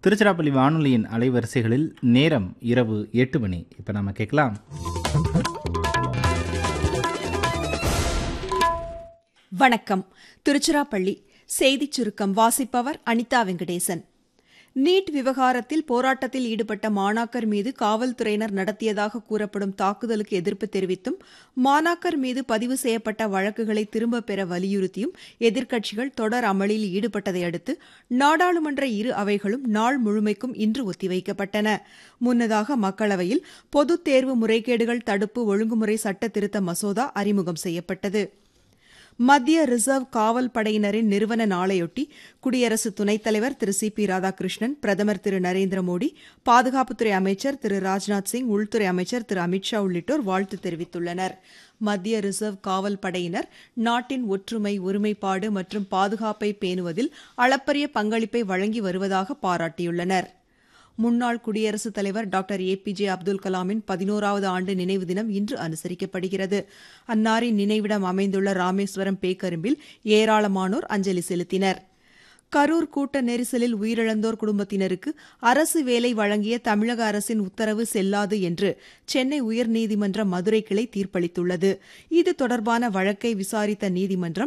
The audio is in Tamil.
திருச்சிராப்பள்ளி வானொலியின் அலைவரிசைகளில் நேரம் இரவு எட்டு மணி இப்போ நம்ம கேட்கலாம் வணக்கம் திருச்சிராப்பள்ளி செய்திச் சுருக்கம் வாசிப்பவர் அனிதா வெங்கடேசன் நீட் விவகாரத்தில் போராட்டத்தில் ஈடுபட்ட மாணாக்கர் மீது காவல்துறையினர் நடத்தியதாக கூறப்படும் தாக்குதலுக்கு எதிர்ப்பு தெரிவித்தும் மாணாக்கர் மீது பதிவு செய்யப்பட்ட வழக்குகளை திரும்பப் பெற வலியுறுத்தியும் எதிர்க்கட்சிகள் தொடர் அமளியில் ஈடுபட்டதை அடுத்து நாடாளுமன்ற இரு அவைகளும் நாள் முழுமைக்கும் இன்று ஒத்திவைக்கப்பட்டன முன்னதாக மக்களவையில் பொதுத் தேர்வு முறைகேடுகள் தடுப்பு ஒழுங்குமுறை சட்ட திருத்த மசோதா அறிமுகம் செய்யப்பட்டது மத்திய ரிசர்வ் காவல் படையினரின் நிறுவன நாளையொட்டி குடியரசு துணைத் தலைவர் திரு சி பி ராதாகிருஷ்ணன் பிரதமர் திரு நரேந்திர மோடி பாதுகாப்புத்துறை அமைச்சர் திரு ராஜ்நாத் சிங் உள்துறை அமைச்சர் திரு அமித்ஷா உள்ளிட்டோர் வாழ்த்து தெரிவித்துள்ளனர் மத்திய ரிசர்வ் காவல் படையினர் நாட்டின் ஒற்றுமை ஒருமைப்பாடு மற்றும் பாதுகாப்பை பேணுவதில் அளப்பரிய பங்களிப்பை வழங்கி வருவதாக பாராட்டியுள்ளனர் முன்னாள் குடியரசுத் தலைவர் doctor A P J Abdul கலாமின் பதினோராவது ஆண்டு நினைவு தினம் இன்று அனுசரிக்கப்படுகிறது அன்னாரின் நினைவிடம் அமைந்துள்ள ராமேஸ்வரம் பேக்கரும்பில் ஏராளமானோர் அஞ்சலி செலுத்தினர் கரூர் கூட்ட நெரிசலில் உயிரிழந்தோர் குடும்பத்தினருக்கு அரசு வேலை வழங்கிய தமிழக அரசின் உத்தரவு செல்லாது என்று சென்னை உயர்நீதிமன்ற மதுரை கிளை தீர்ப்பளித்துள்ளது இது தொடர்பான வழக்கை விசாரித்த நீதிமன்றம்